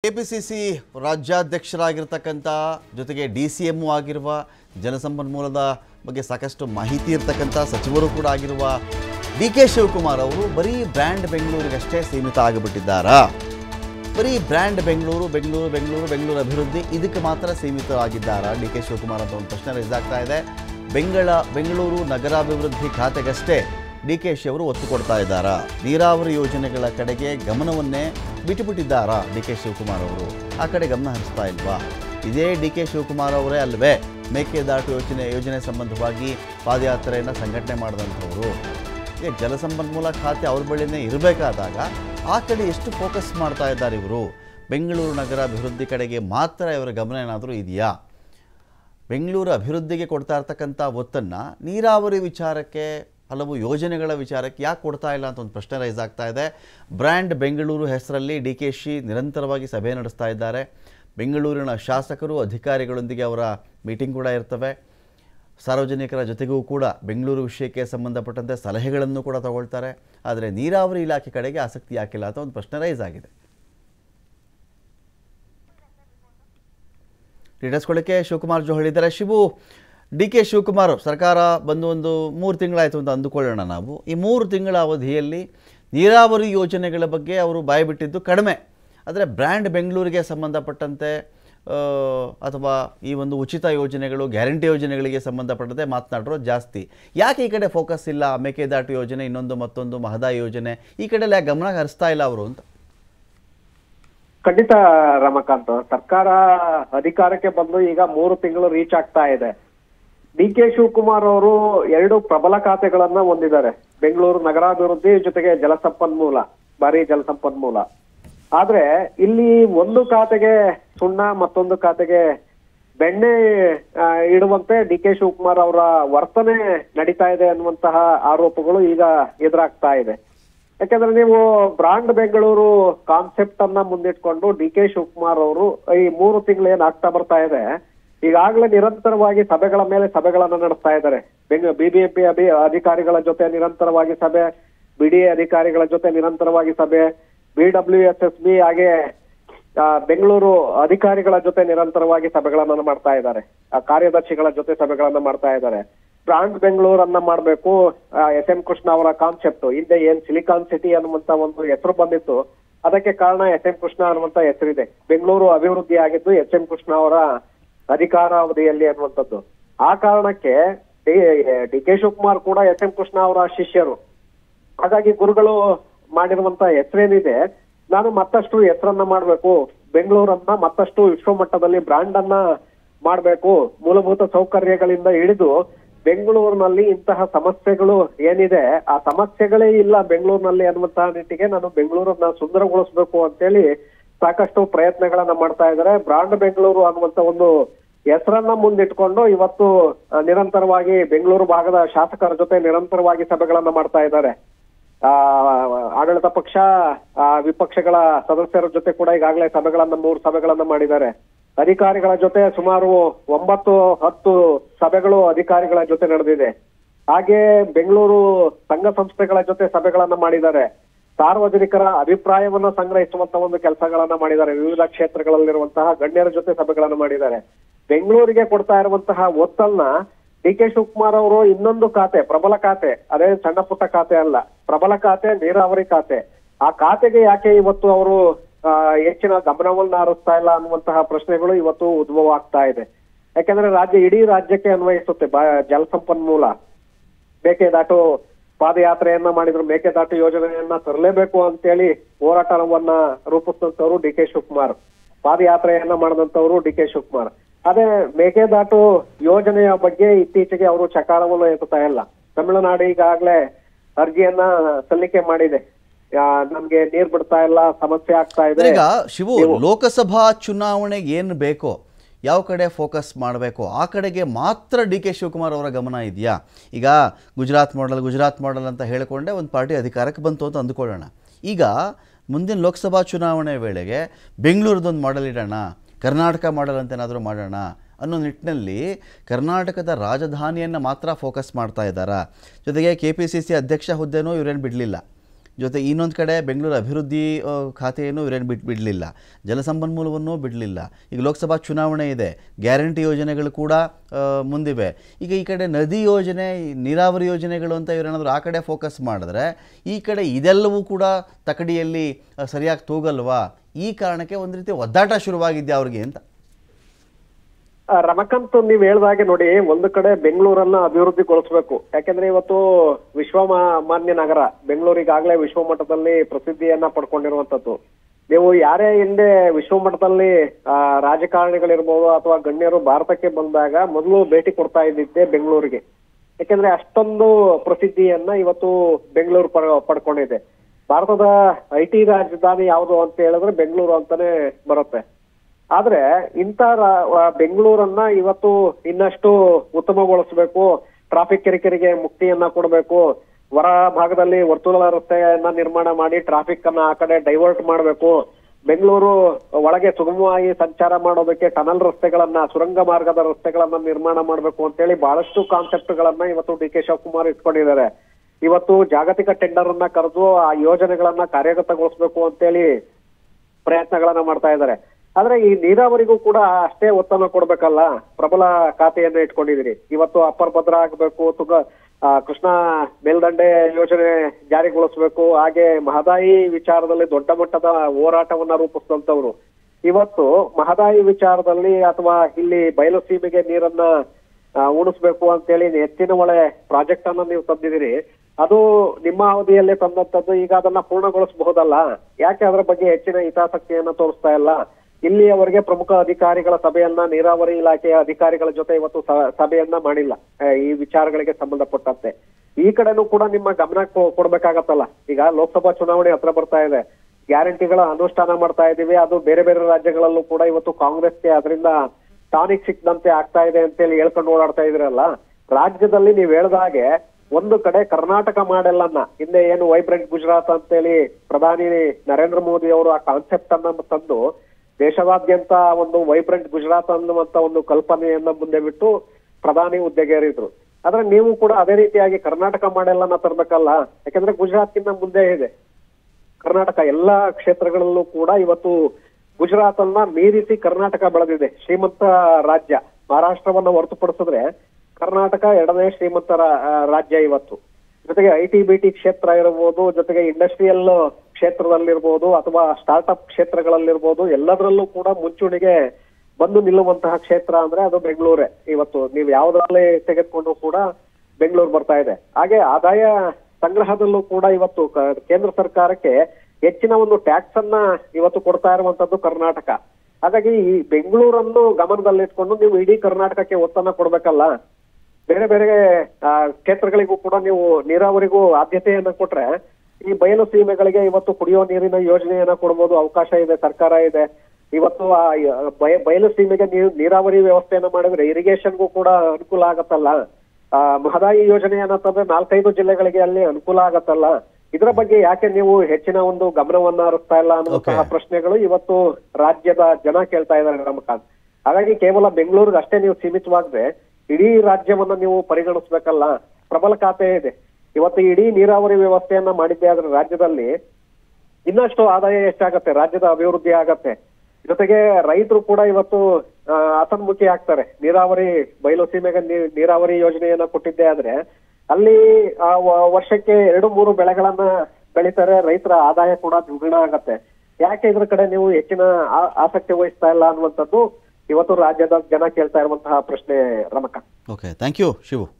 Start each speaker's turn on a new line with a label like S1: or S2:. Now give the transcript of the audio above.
S1: K P C C ರಾಜ್ಯಾಧ್ಯಕ್ಷರಾಗಿರ್ತಕ್ಕಂಥ ಜೊತೆಗೆ D C M ಆಗಿರುವ ಜಲಸಂಪನ್ಮೂಲದ ಬಗ್ಗೆ ಸಾಕಷ್ಟು ಮಾಹಿತಿ ಇರ್ತಕ್ಕಂಥ ಸಚಿವರು ಕೂಡ ಆಗಿರುವ ಡಿ ಕೆ ಶಿವಕುಮಾರ್ ಅವರು ಬರೀ ಬ್ರ್ಯಾಂಡ್ ಬೆಂಗಳೂರಿಗಷ್ಟೇ ಸೀಮಿತ ಆಗಿಬಿಟ್ಟಿದ್ದಾರಾ ಬರೀ ಬ್ರ್ಯಾಂಡ್ ಬೆಂಗಳೂರು ಬೆಂಗಳೂರು ಬೆಂಗಳೂರು ಬೆಂಗಳೂರು ಅಭಿವೃದ್ಧಿ ಇದಕ್ಕೆ ಮಾತ್ರ ಸೀಮಿತರಾಗಿದ್ದಾರಾ ಡಿ ಕೆ ಶಿವಕುಮಾರ್ ಅಂತ ಒಂದು ಪ್ರಶ್ನೆ ರೈಸ್ ಆಗ್ತಾ ಇದೆ ಬೆಂಗಳ ಬೆಂಗಳೂರು ನಗರಾಭಿವೃದ್ಧಿ ಖಾತೆಗಷ್ಟೇ ಡಿ ಕೆ ಶಿ ಅವರು ಒತ್ತು ಕೊಡ್ತಾ ಇದ್ದಾರಾ ನೀರಾವರಿ ಯೋಜನೆಗಳ ಕಡೆಗೆ ಗಮನವನ್ನೇ ಬಿಟ್ಟುಬಿಟ್ಟಿದ್ದಾರಾ ಡಿ ಕೆ ಶಿವಕುಮಾರ್ ಅವರು ಆ ಕಡೆ ಗಮನ ಹರಿಸ್ತಾ ಇಲ್ವಾ ಇದೇ ಡಿ ಕೆ ಶಿವಕುಮಾರ್ ಅವರೇ ಅಲ್ವೇ ಮೇಕೆದಾಟು ಯೋಜನೆ ಯೋಜನೆ ಸಂಬಂಧವಾಗಿ ಪಾದಯಾತ್ರೆಯನ್ನು ಸಂಘಟನೆ ಮಾಡಿದಂಥವರು ಈಗ ಜಲಸಂಪನ್ಮೂಲ ಖಾತೆ ಅವ್ರ ಬಳಿನೇ ಇರಬೇಕಾದಾಗ ಆ ಕಡೆ ಎಷ್ಟು ಫೋಕಸ್ ಮಾಡ್ತಾ ಇದ್ದಾರೆ ಇವರು ಬೆಂಗಳೂರು ನಗರ ಅಭಿವೃದ್ಧಿ ಕಡೆಗೆ ಮಾತ್ರ ಇವರ ಗಮನ ಏನಾದರೂ ಇದೆಯಾ ಬೆಂಗಳೂರು ಅಭಿವೃದ್ಧಿಗೆ ಕೊಡ್ತಾ ಇರ್ತಕ್ಕಂಥ ಒತ್ತನ್ನು ನೀರಾವರಿ ವಿಚಾರಕ್ಕೆ ಹಲವು ಯೋಜನೆಗಳ ವಿಚಾರಕ್ಕೆ ಯಾಕೆ ಕೊಡ್ತಾ ಇಲ್ಲ ಅಂತ ಒಂದು ಪ್ರಶ್ನೆ ರೈಸ್ ಆಗ್ತಾ ಇದೆ ಬ್ರ್ಯಾಂಡ್ ಬೆಂಗಳೂರು ಹೆಸರಲ್ಲಿ ಡಿ ಕೆ ಶಿ ನಿರಂತರವಾಗಿ ಸಭೆ ನಡೆಸ್ತಾ ಇದ್ದಾರೆ ಬೆಂಗಳೂರಿನ ಶಾಸಕರು ಅಧಿಕಾರಿಗಳೊಂದಿಗೆ ಅವರ ಮೀಟಿಂಗ್ ಕೂಡ ಇರ್ತವೆ ಸಾರ್ವಜನಿಕರ ಜೊತೆಗೂ ಕೂಡ ಬೆಂಗಳೂರು ವಿಷಯಕ್ಕೆ ಸಂಬಂಧಪಟ್ಟಂತೆ ಸಲಹೆಗಳನ್ನು ಕೂಡ ತಗೊಳ್ತಾರೆ ಆದರೆ ನೀರಾವರಿ ಇಲಾಖೆ ಕಡೆಗೆ ಆಸಕ್ತಿ ಯಾಕಿಲ್ಲ ಅಂತ ಒಂದು ಪ್ರಶ್ನೆ ರೈಸ್ ಆಗಿದೆ ಡೀಟೇಲ್ಸ್ಕೊಳ್ಳಿಕ್ಕೆ ಶಿವಕುಮಾರ್ ಜೋ ಹೇಳಿದ್ದಾರೆ ಶಿವು ಡಿ ಕೆ ಶಿವಕುಮಾರ್ ಸರ್ಕಾರ ಬಂದು ಒಂದು ಮೂರು ತಿಂಗಳಾಯಿತು ಅಂತ ಅಂದುಕೊಳ್ಳೋಣ ನಾವು ಈ ಮೂರು ತಿಂಗಳ ಅವಧಿಯಲ್ಲಿ ನೀರಾವರಿ ಯೋಜನೆಗಳ ಬಗ್ಗೆ ಅವರು ಬಾಯ್ಬಿಟ್ಟಿದ್ದು ಕಡಿಮೆ ಆದರೆ ಬ್ರ್ಯಾಂಡ್ ಬೆಂಗಳೂರಿಗೆ ಸಂಬಂಧಪಟ್ಟಂತೆ ಆ, ಅಥವಾ ಈ ಒಂದು ಉಚಿತ ಯೋಜನೆಗಳು ಗ್ಯಾರಂಟಿ ಯೋಜನೆಗಳಿಗೆ ಸಂಬಂಧಪಟ್ಟಂತೆ ಮಾತನಾಡಿರೋದು ಜಾಸ್ತಿ ಯಾಕೆ ಈ ಕಡೆ ಫೋಕಸ್ ಇಲ್ಲ ಮೇಕೆದಾಟು ಯೋಜನೆ ಇನ್ನೊಂದು ಮತ್ತೊಂದು ಮಹದಾಯಿ ಯೋಜನೆ ಈ ಕಡೆ ಯಾಕೆ ಗಮನ ಹರಿಸ್ತಾ ಇಲ್ಲ ಅವರು ಅಂತ
S2: ಖಂಡಿತ ರಮಕಾಂತ್ ಸರ್ಕಾರ ಅಧಿಕಾರಕ್ಕೆ ಬಂದು ಈಗ ಮೂರು ತಿಂಗಳು ರೀಚ್ ಆಗ್ತಾ ಇದೆ ಡಿ ಕೆ ಶಿವಕುಮಾರ್ ಅವರು ಎರಡು ಪ್ರಬಲ ಖಾತೆಗಳನ್ನ ಹೊಂದಿದ್ದಾರೆ ಬೆಂಗಳೂರು ನಗರಾಭಿವೃದ್ಧಿ ಜೊತೆಗೆ ಜಲಸಂಪನ್ಮೂಲ ಭಾರಿ ಜಲಸಂಪನ್ಮೂಲ ಆದ್ರೆ ಇಲ್ಲಿ ಒಂದು ಖಾತೆಗೆ ಸುಣ್ಣ ಮತ್ತೊಂದು ಖಾತೆಗೆ ಬೆಣ್ಣೆ ಆ, ಇಡುವಂತೆ ಡಿ ಕೆ ಶಿವಕುಮಾರ್ ಅವರ ವರ್ತನೆ ನಡೀತಾ ಇದೆ ಅನ್ನುವಂತಹ ಆರೋಪಗಳು ಈಗ ಎದುರಾಗ್ತಾ ಇದೆ ಯಾಕಂದ್ರೆ ನೀವು ಬ್ರಾಂಡ್ ಬೆಂಗಳೂರು ಕಾನ್ಸೆಪ್ಟ್ ಅನ್ನ ಮುಂದಿಟ್ಕೊಂಡು ಡಿ ಕೆ ಶಿವಕುಮಾರ್ ಅವರು ಈ ಮೂರು ತಿಂಗಳು ಏನ್ ಆಗ್ತಾ ಬರ್ತಾ ಇದೆ ಈಗಾಗಲೇ ನಿರಂತರವಾಗಿ ಸಭೆಗಳ ಮೇಲೆ ಸಭೆಗಳನ್ನ ನಡೆಸ್ತಾ ಇದ್ದಾರೆ ಬೆಂಗ ಬಿಬಿಎಂಪಿ ಅಭಿ ಅಧಿಕಾರಿಗಳ ಜೊತೆ ನಿರಂತರವಾಗಿ ಸಭೆ ಬಿಡಿ ಅಧಿಕಾರಿಗಳ ಜೊತೆ ನಿರಂತರವಾಗಿ ಸಭೆ B W S S B ಹಾಗೆ ಆ, ಬೆಂಗಳೂರು ಅಧಿಕಾರಿಗಳ ಜೊತೆ ನಿರಂತರವಾಗಿ ಸಭೆಗಳನ್ನ ಮಾಡ್ತಾ ಇದ್ದಾರೆ ಆ, ಕಾರ್ಯದರ್ಶಿಗಳ ಜೊತೆ ಸಭೆಗಳನ್ನ ಮಾಡ್ತಾ ಇದ್ದಾರೆ ಬ್ರಾಂಡ್ ಬೆಂಗಳೂರನ್ನ ಮಾಡ್ಬೇಕು ಎಸ್ ಎಂ ಕೃಷ್ಣ ಅವರ ಕಾನ್ಸೆಪ್ಟ್ ಹಿಂದೆ ಏನ್ ಸಿಲಿಕಾನ್ ಸಿಟಿ ಅನ್ನುವಂತ ಒಂದು ಹೆಸರು ಬಂದಿತ್ತು ಅದಕ್ಕೆ ಕಾರಣ ಎಸ್ ಎಂ ಕೃಷ್ಣ ಅನ್ನುವಂತ ಹೆಸರಿದೆ ಬೆಂಗಳೂರು ಅಭಿವೃದ್ಧಿ ಆಗಿದ್ದು ಎಸ್ ಎಂ ಕೃಷ್ಣ ಅವರ ಅಧಿಕಾರಾವಧಿಯಲ್ಲಿ ಅನ್ನುವಂಥದ್ದು ಆ ಕಾರಣಕ್ಕೆ ಡಿ ಕೆ ಶಿವಕುಮಾರ್ ಕೂಡ ಎಸ್ ಎಂ ಕೃಷ್ಣ ಅವರ ಶಿಷ್ಯರು ಹಾಗಾಗಿ ಗುರುಗಳು ಮಾಡಿರುವಂತ ಹೆಸರೇನಿದೆ ನಾನು ಮತ್ತಷ್ಟು ಹೆಸರನ್ನ ಮಾಡ್ಬೇಕು ಬೆಂಗಳೂರನ್ನ ಮತ್ತಷ್ಟು ವಿಶ್ವ ಮಟ್ಟದಲ್ಲಿ ಬ್ರಾಂಡ್ ಅನ್ನ ಮಾಡ್ಬೇಕು ಮೂಲಭೂತ ಸೌಕರ್ಯಗಳಿಂದ ಹಿಡಿದು ಬೆಂಗಳೂರಿನಲ್ಲಿ ಇಂತಹ ಸಮಸ್ಯೆಗಳು ಏನಿದೆ ಆ ಸಮಸ್ಯೆಗಳೇ ಇಲ್ಲ ಬೆಂಗಳೂರಿನಲ್ಲಿ ಅನ್ನುವಂತಹ ನಿಟ್ಟಿಗೆ ನಾನು ಬೆಂಗಳೂರನ್ನ ಸುಂದರಗೊಳಿಸ್ಬೇಕು ಅಂತೇಳಿ ಸಾಕಷ್ಟು ಪ್ರಯತ್ನಗಳನ್ನ ಮಾಡ್ತಾ ಇದ್ದಾರೆ ಬ್ರಾಂಡ್ ಬೆಂಗಳೂರು ಅನ್ನುವಂತ ಒಂದು ಹೆಸರನ್ನ ಮುಂದಿಟ್ಕೊಂಡು ಇವತ್ತು ಆ, ನಿರಂತರವಾಗಿ ಬೆಂಗಳೂರು ಭಾಗದ ಶಾಸಕರ ಜೊತೆ ನಿರಂತರವಾಗಿ ಸಭೆಗಳನ್ನ ಮಾಡ್ತಾ ಇದ್ದಾರೆ ಆ ಆಡಳಿತ ಪಕ್ಷ ಆ, ವಿಪಕ್ಷಗಳ ಸದಸ್ಯರ ಜೊತೆ ಕೂಡ ಈಗಾಗಲೇ ಸಭೆಗಳನ್ನ ಮೂರು ಸಭೆಗಳನ್ನ ಮಾಡಿದ್ದಾರೆ ಅಧಿಕಾರಿಗಳ ಜೊತೆ ಸುಮಾರು ಒಂಬತ್ತು ಹತ್ತು ಸಭೆಗಳು ಅಧಿಕಾರಿಗಳ ಜೊತೆ ನಡೆದಿದೆ ಹಾಗೆ ಬೆಂಗಳೂರು ಸಂಘ ಸಂಸ್ಥೆಗಳ ಜೊತೆ ಸಭೆಗಳನ್ನ ಮಾಡಿದ್ದಾರೆ ಸಾರ್ವಜನಿಕರ ಅಭಿಪ್ರಾಯವನ್ನ ಸಂಗ್ರಹಿಸುವಂತ ಒಂದು ಕೆಲಸಗಳನ್ನ ಮಾಡಿದ್ದಾರೆ ವಿವಿಧ ಕ್ಷೇತ್ರಗಳಲ್ಲಿರುವಂತಹ ಗಣ್ಯರ ಜೊತೆ ಸಭೆಗಳನ್ನ ಮಾಡಿದ್ದಾರೆ ಬೆಂಗಳೂರಿಗೆ ಕೊಡ್ತಾ ಇರುವಂತಹ ಒತ್ತನ್ನ ಡಿ ಕೆ ಶಿವಕುಮಾರ್ ಅವರು ಇನ್ನೊಂದು ಖಾತೆ ಪ್ರಬಲ ಖಾತೆ ಅದೇ ಸಣ್ಣ ಪುಟ್ಟ ಖಾತೆ ಅಲ್ಲ ಪ್ರಬಲ ಖಾತೆ ನೀರಾವರಿ ಖಾತೆ ಆ ಖಾತೆಗೆ ಯಾಕೆ ಇವತ್ತು ಅವರು ಆ, ಹೆಚ್ಚಿನ ಗಮನವನ್ನ ಹರಿಸ್ತಾ ಇಲ್ಲ ಅನ್ನುವಂತಹ ಪ್ರಶ್ನೆಗಳು ಇವತ್ತು ಉದ್ಭವ ಆಗ್ತಾ ಇದೆ ಯಾಕಂದ್ರೆ ರಾಜ್ಯ ಇಡೀ ರಾಜ್ಯಕ್ಕೆ ಅನ್ವಯಿಸುತ್ತೆ ಬ- ಜಲಸಂಪನ್ಮೂಲ ಮೇಕೆದಾಟು ಪಾದಯಾತ್ರೆಯನ್ನ ಮಾಡಿದ್ರು ಮೇಕೆದಾಟು ಯೋಜನೆಯನ್ನ ತರಲೇಬೇಕು ಅಂತೇಳಿ ಹೋರಾಟವನ್ನ ರೂಪಿಸಿದಂತವ್ರು ಡಿ ಕೆ ಶಿವಕುಮಾರ್ ಪಾದಯಾತ್ರೆಯನ್ನ ಮಾಡಿದಂತವ್ರು ಡಿ ಕೆ ಶಿವಕುಮಾರ್ ಅದೇ ಮೇಕೆದಾಟು ಯೋಜನೆಯ ಬಗ್ಗೆ ಇತ್ತೀಚೆಗೆ ಅವರು ಚಕಾರವನ್ನು ಎತ್ತುತ್ತಾ ಇಲ್ಲ ತಮಿಳುನಾಡು ಈಗಾಗಲೇ ಅರ್ಜಿಯನ್ನ ಸಲ್ಲಿಕೆ ಮಾಡಿದೆ ಆ, ನಮ್ಗೆ ನೀರ್ ಬಿಡ್ತಾ ಇಲ್ಲ ಸಮಸ್ಯೆ ಆಗ್ತಾ ಇದೆ
S1: ಈಗ ಶಿವು ಲೋಕಸಭಾ ಚುನಾವಣೆಗೆ ಏನು ಬೇಕೋ ಯಾವ ಕಡೆ ಫೋಕಸ್ ಮಾಡಬೇಕು ಆ ಕಡೆಗೆ ಮಾತ್ರ ಡಿ ಕೆ ಶಿವಕುಮಾರ್ ಅವರ ಗಮನ ಇದೆಯಾ ಈಗ ಗುಜರಾತ್ ಮಾಡೆಲ್ ಗುಜರಾತ್ ಮಾಡೆಲ್ ಅಂತ ಹೇಳಿಕೊಂಡೆ ಒಂದು ಪಾರ್ಟಿ ಅಧಿಕಾರಕ್ಕೆ ಬಂತು ಅಂತ ಅಂದುಕೊಳ್ಳೋಣ ಈಗ ಮುಂದಿನ ಲೋಕಸಭಾ ಚುನಾವಣೆ ವೇಳೆಗೆ ಬೆಂಗಳೂರದೊಂದು ಮಾಡೆಲ್ ಇಡೋಣ ಕರ್ನಾಟಕ ಮಾಡೆಲ್ ಅಂತ ಏನಾದರೂ ಮಾಡೋಣ ಅನ್ನೋ ನಿಟ್ಟಿನಲ್ಲಿ ಕರ್ನಾಟಕದ ರಾಜಧಾನಿಯನ್ನು ಮಾತ್ರ ಫೋಕಸ್ ಮಾಡ್ತಾ ಇದ್ದಾರಾ ಜೊತೆಗೆ ಕೆ ಪಿ ಸಿ ಸಿ ಅಧ್ಯಕ್ಷ ಹುದ್ದೆನೂ ಇವರೇನು ಬಿಡಲಿಲ್ಲ ಜೊತೆ ಇನ್ನೊಂದು ಕಡೆ ಬೆಂಗಳೂರು ಅಭಿವೃದ್ಧಿ ಆ, ಖಾತೆಯನ್ನು ಇವರೇನು ಬಿಟ್ಟು ಬಿಡಲಿಲ್ಲ ಜಲಸಂಪನ್ಮೂಲವನ್ನು ಬಿಡಲಿಲ್ಲ ಈಗ ಲೋಕಸಭಾ ಚುನಾವಣೆ ಇದೆ ಗ್ಯಾರಂಟಿ ಯೋಜನೆಗಳು ಕೂಡ ಆ, ಮುಂದಿವೆ ಈಗ ಈ ಕಡೆ ನದಿ ಯೋಜನೆ ಈ ನೀರಾವರಿ ಯೋಜನೆಗಳು ಅಂತ ಇವರೇನಾದರೂ ಆ ಕಡೆ ಫೋಕಸ್ ಮಾಡಿದ್ರೆ ಈ ಕಡೆ ಇದೆಲ್ಲವೂ ಕೂಡ ತಕಡಿಯಲ್ಲಿ ಆ, ಸರಿಯಾಗಿ ತೂಗಲ್ವಾ ಈ ಕಾರಣಕ್ಕೆ ಒಂದು ರೀತಿ ಒದ್ದಾಟ ಶುರುವಾಗಿದ್ದೆ ಅವ್ರಿಗೆ ಅಂತ
S2: ಆ, ರಮಕಾಂತ್ ನೀವ್ ಹೇಳ್ದಾಗೆ ನೋಡಿ ಒಂದು ಕಡೆ ಬೆಂಗಳೂರನ್ನ ಅಭಿವೃದ್ಧಿಗೊಳಿಸ್ಬೇಕು ಯಾಕೆಂದ್ರೆ ಇವತ್ತು ವಿಶ್ವ ಮಾ- ಮಾನ್ಯ ನಗರ ಬೆಂಗಳೂರಿಗಾಗ್ಲೇ ವಿಶ್ವ ಮಟ್ಟದಲ್ಲಿ ಪ್ರಸಿದ್ಧಿಯನ್ನ ಪಡ್ಕೊಂಡಿರುವಂತದ್ದು ನೀವು ಯಾರೇ ಹಿಂದೆ ವಿಶ್ವ ಮಟ್ಟದಲ್ಲಿ ಆ, ರಾಜಕಾರಣಿಗಳಿರ್ಬೋದು ಅಥವಾ ಗಣ್ಯರು ಭಾರತಕ್ಕೆ ಬಂದಾಗ ಮೊದಲು ಭೇಟಿ ಕೊಡ್ತಾ ಇದ್ದಿದ್ದೆ ಬೆಂಗಳೂರಿಗೆ ಯಾಕೆಂದ್ರೆ ಅಷ್ಟೊಂದು ಪ್ರಸಿದ್ಧಿಯನ್ನ ಇವತ್ತು ಬೆಂಗಳೂರು ಪಡ್- ಪಡ್ಕೊಂಡಿದೆ ಭಾರತದ ಐ ಟಿ ರಾಜಧಾನಿ ಯಾವುದು ಅಂತ ಹೇಳಿದ್ರೆ ಬೆಂಗಳೂರು ಅಂತಾನೆ ಬರುತ್ತೆ ಆದ್ರೆ ಇಂಥ ರಾ- ವ- ಬೆಂಗಳೂರನ್ನ ಇವತ್ತು ಇನ್ನಷ್ಟು ಉತ್ತಮಗೊಳಿಸಬೇಕು ಟ್ರಾಫಿಕ್ ಕಿರಿಕಿರಿಗೆ ಮುಕ್ತಿಯನ್ನ ಕೊಡಬೇಕು ಹೊರ ಭಾಗದಲ್ಲಿ ವರ್ತುಲ ರಸ್ತೆಯನ್ನ ನಿರ್ಮಾಣ ಮಾಡಿ ಟ್ರಾಫಿಕ್ ಅನ್ನ ಆ ಕಡೆ ಡೈವರ್ಟ್ ಮಾಡಬೇಕು ಬೆಂಗಳೂರು ಒಳಗೆ ಸುಗಮವಾಗಿ ಸಂಚಾರ ಮಾಡೋದಕ್ಕೆ ಟನಲ್ ರಸ್ತೆಗಳನ್ನ ಸುರಂಗ ಮಾರ್ಗದ ರಸ್ತೆಗಳನ್ನ ನಿರ್ಮಾಣ ಮಾಡಬೇಕು ಅಂತೇಳಿ ಬಹಳಷ್ಟು ಕಾನ್ಸೆಪ್ಟ್ ಗಳನ್ನ ಇವತ್ತು ಡಿ ಕೆ ಶಿವಕುಮಾರ್ ಇಟ್ಕೊಂಡಿದ್ದಾರೆ ಇವತ್ತು ಜಾಗತಿಕ ಟೆಂಡರ್ ಅನ್ನ ಕರೆದು ಆ ಯೋಜನೆಗಳನ್ನ ಕಾರ್ಯಗತಗೊಳಿಸಬೇಕು ಅಂತೇಳಿ ಪ್ರಯತ್ನಗಳನ್ನ ಮಾಡ್ತಾ ಇದ್ದಾರೆ ಆದ್ರೆ ಈ ನೀರಾವರಿಗೂ ಕೂಡ ಅಷ್ಟೇ ಒತ್ತನ್ನು ಕೊಡ್ಬೇಕಲ್ಲ ಪ್ರಬಲ ಖಾತೆಯನ್ನ ಇಟ್ಕೊಂಡಿದ್ದೀರಿ ಇವತ್ತು ಅಪ್ಪರ್ ಭದ್ರಾ ಆಗ್ಬೇಕು ತುಗ ಆ, ಕೃಷ್ಣಾ ಮೇಲ್ದಂಡೆ ಯೋಜನೆ ಜಾರಿಗೊಳಿಸ್ಬೇಕು ಹಾಗೆ ಮಹದಾಯಿ ವಿಚಾರದಲ್ಲಿ ದೊಡ್ಡ ಮಟ್ಟದ ಹೋರಾಟವನ್ನ ರೂಪಿಸಿದಂತವ್ರು ಇವತ್ತು ಮಹದಾಯಿ ವಿಚಾರದಲ್ಲಿ ಅಥವಾ ಇಲ್ಲಿ ಬಯಲು ಸೀಮೆಗೆ ನೀರನ್ನ ಆ, ಉಣಿಸ್ಬೇಕು ಅಂತೇಳಿ ಎತ್ತಿನ ಹೊಳೆ ಪ್ರಾಜೆಕ್ಟ್ ಅನ್ನ ನೀವು ತಂದಿದ್ದೀರಿ ಅದು ನಿಮ್ಮ ಅವಧಿಯಲ್ಲೇ ತಂದಂತದ್ದು ಈಗ ಅದನ್ನ ಪೂರ್ಣಗೊಳಿಸಬಹುದಲ್ಲ ಯಾಕೆ ಅದರ ಬಗ್ಗೆ ಹೆಚ್ಚಿನ ಹಿತಾಸಕ್ತಿಯನ್ನ ತೋರಿಸ್ತಾ ಇಲ್ಲ ಇಲ್ಲಿಯವರೆಗೆ ಪ್ರಮುಖ ಅಧಿಕಾರಿಗಳ ಸಭೆಯನ್ನ ನೀರಾವರಿ ಇಲಾಖೆಯ ಅಧಿಕಾರಿಗಳ ಜೊತೆ ಇವತ್ತು ಸ- ಸಭೆಯನ್ನ ಮಾಡಿಲ್ಲ ಆ, ಈ ವಿಚಾರಗಳಿಗೆ ಸಂಬಂಧಪಟ್ಟಂತೆ ಈ ಕಡೆನೂ ಕೂಡ ನಿಮ್ಮ ಗಮನ ಕೊ- ಕೊಡ್ಬೇಕಾಗತ್ತಲ್ಲ ಈಗ ಲೋಕಸಭಾ ಚುನಾವಣೆ ಹತ್ರ ಬರ್ತಾ ಇದೆ ಗ್ಯಾರಂಟಿಗಳ ಅನುಷ್ಠಾನ ಮಾಡ್ತಾ ಇದೀವಿ ಅದು ಬೇರೆ ಬೇರೆ ರಾಜ್ಯಗಳಲ್ಲೂ ಕೂಡ ಇವತ್ತು ಕಾಂಗ್ರೆಸ್ಗೆ ಅದರಿಂದ ಟಾನಿಕ್ ಸಿಕ್ಕದಂತೆ ಆಗ್ತಾ ಇದೆ ಅಂತೇಳಿ ಹೇಳ್ಕೊಂಡು ಓಡಾಡ್ತಾ ಇದ್ರಲ್ಲ ರಾಜ್ಯದಲ್ಲಿ ನೀವ್ ಹೇಳ್ದ ಹಾಗೆ ಒಂದು ಕಡೆ ಕರ್ನಾಟಕ ಮಾಡೆಲ್ ಅನ್ನ ಹಿಂದೆ ಏನು ವೈಬ್ರೆಂಟ್ ಗುಜರಾತ್ ಅಂತೇಳಿ ಪ್ರಧಾನಿ ನರೇಂದ್ರ ಮೋದಿ ಅವರು ಆ ಕಾನ್ಸೆಪ್ಟ್ ಅನ್ನ ತಂದು ದೇಶದಾದ್ಯಂತ ಒಂದು ವೈಬ್ರೆಂಟ್ ಗುಜರಾತ್ ಅನ್ನುವಂತ ಒಂದು ಕಲ್ಪನೆಯನ್ನ ಮುಂದೆ ಬಿಟ್ಟು ಪ್ರಧಾನಿ ಹುದ್ದೆಗೇರಿದ್ರು ಆದ್ರೆ ನೀವು ಕೂಡ ಅದೇ ರೀತಿಯಾಗಿ ಕರ್ನಾಟಕ ಮಾಡೆಲ್ ಅನ್ನ ತರ್ಬೇಕಲ್ಲ ಯಾಕಂದ್ರೆ ಗುಜರಾತ್ಗಿಂತ ಮುಂದೆ ಇದೆ ಕರ್ನಾಟಕ ಎಲ್ಲಾ ಕ್ಷೇತ್ರಗಳಲ್ಲೂ ಕೂಡ ಇವತ್ತು ಗುಜರಾತ್ ಅನ್ನ ಮೀರಿಸಿ ಕರ್ನಾಟಕ ಬೆಳೆದಿದೆ ಶ್ರೀಮಂತ ರಾಜ್ಯ ಮಹಾರಾಷ್ಟ್ರವನ್ನ ಹೊರತುಪಡಿಸಿದ್ರೆ ಕರ್ನಾಟಕ ಎರಡನೇ ಶ್ರೀಮಂತ ರಾ- ಆ, ರಾಜ್ಯ ಇವತ್ತು ಜೊತೆಗೆ ಐ ಟಿ ಬಿ ಟಿ ಕ್ಷೇತ್ರ ಇರಬಹುದು ಜೊತೆಗೆ ಇಂಡಸ್ಟ್ರಿಯಲ್ ಕ್ಷೇತ್ರದಲ್ಲಿರ್ಬೋದು ಅಥವಾ ಸ್ಟಾರ್ಟ್ಅಪ್ ಕ್ಷೇತ್ರಗಳಲ್ಲಿರ್ಬೋದು ಎಲ್ಲದರಲ್ಲೂ ಕೂಡ ಮುಂಚೂಣಿಗೆ ಬಂದು ನಿಲ್ಲುವಂತಹ ಕ್ಷೇತ್ರ ಅಂದ್ರೆ ಅದು ಬೆಂಗಳೂರೇ ಇವತ್ತು ನೀವು ಯಾವ್ದ್ರಲ್ಲಿ ತೆಗೆದುಕೊಂಡು ಕೂಡ ಬೆಂಗಳೂರು ಬರ್ತಾ ಇದೆ ಹಾಗೆ ಆದಾಯ ಸಂಗ್ರಹದಲ್ಲೂ ಕೂಡ ಇವತ್ತು ಕ- ಕೇಂದ್ರ ಸರ್ಕಾರಕ್ಕೆ ಹೆಚ್ಚಿನ ಒಂದು ಟ್ಯಾಕ್ಸ್ ಅನ್ನ ಇವತ್ತು ಕೊಡ್ತಾ ಇರುವಂತದ್ದು ಕರ್ನಾಟಕ ಹಾಗಾಗಿ ಈ ಬೆಂಗಳೂರನ್ನು ಗಮನದಲ್ಲಿಟ್ಕೊಂಡು ನೀವು ಇಡೀ ಕರ್ನಾಟಕಕ್ಕೆ ಒತ್ತನ್ನ ಕೊಡ್ಬೇಕಲ್ಲ ಬೇರೆ ಬೇರೆ ಆ, ಕ್ಷೇತ್ರಗಳಿಗೂ ಕೂಡ ನೀವು ನೀರಾವರಿಗೂ ಆದ್ಯತೆಯನ್ನ ಕೊಟ್ರೆ ಈ ಬಯಲು ಸೀಮೆಗಳಿಗೆ ಇವತ್ತು ಕುಡಿಯೋ ನೀರಿನ ಯೋಜನೆಯನ್ನ ಕೊಡ್ಬೋದು ಅವಕಾಶ ಇದೆ ಸರ್ಕಾರ ಇದೆ ಇವತ್ತು ಆ ಯ- ಬಯ- ಬಯಲು ಸೀಮೆಗೆ ನೀರು ನೀರಾವರಿ ವ್ಯವಸ್ಥೆಯನ್ನ ಮಾಡಿದ್ರೆ ಇರಿಗೇಷನ್ಗೂ ಕೂಡ ಅನುಕೂಲ ಆಗತ್ತಲ್ಲ ಆ ಮಹದಾಯಿ ಯೋಜನೆಯನ್ನ ತಂದ್ರೆ ನಾಲ್ಕೈದು ಜಿಲ್ಲೆಗಳಿಗೆ ಅಲ್ಲಿ ಅನುಕೂಲ ಆಗತ್ತಲ್ಲ ಇದರ ಬಗ್ಗೆ ಯಾಕೆ ನೀವು ಹೆಚ್ಚಿನ ಒಂದು ಗಮನವನ್ನ ಹರಿಸ್ತಾ ಇಲ್ಲ ಅನ್ನುವಂತಹ
S1: Okay.
S2: ಪ್ರಶ್ನೆಗಳು ಇವತ್ತು ರಾಜ್ಯದ ಜನ ಕೇಳ್ತಾ ಇದ್ದಾರೆ ರಮಕಾಂತ್ ಹಾಗಾಗಿ ಕೇವಲ ಬೆಂಗಳೂರಿಗೆ ಅಷ್ಟೇ ನೀವು ಸೀಮಿತವಾಗದೆ ಇಡೀ ರಾಜ್ಯವನ್ನ ನೀವು ಪರಿಗಣಿಸ್ಬೇಕಲ್ಲ ಪ್ರಬಲ ಖಾತೆ ಇದೆ ಇವತ್ತು ಇಡೀ ನೀರಾವರಿ ವ್ಯವಸ್ಥೆಯನ್ನ ಮಾಡಿದ್ದೆ ಆದ್ರೆ ರಾಜ್ಯದಲ್ಲಿ ಇನ್ನಷ್ಟು ಆದಾಯ ಎಷ್ಟಾಗತ್ತೆ ರಾಜ್ಯದ ಅಭಿವೃದ್ಧಿ ಆಗತ್ತೆ ಜೊತೆಗೆ ರೈತರು ಕೂಡ ಇವತ್ತು ಆ, ಹಸನ್ಮುಖಿ ಆಗ್ತಾರೆ ನೀರಾವರಿ ಬಯಲು ಸೀಮೆಗೆ ನೀ- ನೀರಾವರಿ ಯೋಜನೆಯನ್ನ ಕೊಟ್ಟಿದ್ದೆ ಆದ್ರೆ ಅಲ್ಲಿ ಆ, ವ- ವರ್ಷಕ್ಕೆ ಎರಡು ಮೂರು ಬೆಳೆಗಳನ್ನ ಬೆಳಿತಾರೆ ರೈತರ ಆದಾಯ ಕೂಡ ದ್ವಿಗುಣ ಆಗತ್ತೆ ಯಾಕೆ ಇದ್ರ ಕಡೆ ನೀವು ಹೆಚ್ಚಿನ ಆ- ಆಸಕ್ತಿ ವಹಿಸ್ತಾ ಇಲ್ಲ ಅನ್ನುವಂಥದ್ದು ಇವತ್ತು ರಾಜ್ಯದ ಜನ ಕೇಳ್ತಾ ಇರುವಂತಹ ಪ್ರಶ್ನೆ ರಮಕ
S1: ಓಕೆ ಥ್ಯಾಂಕ್ ಯು ಶಿವು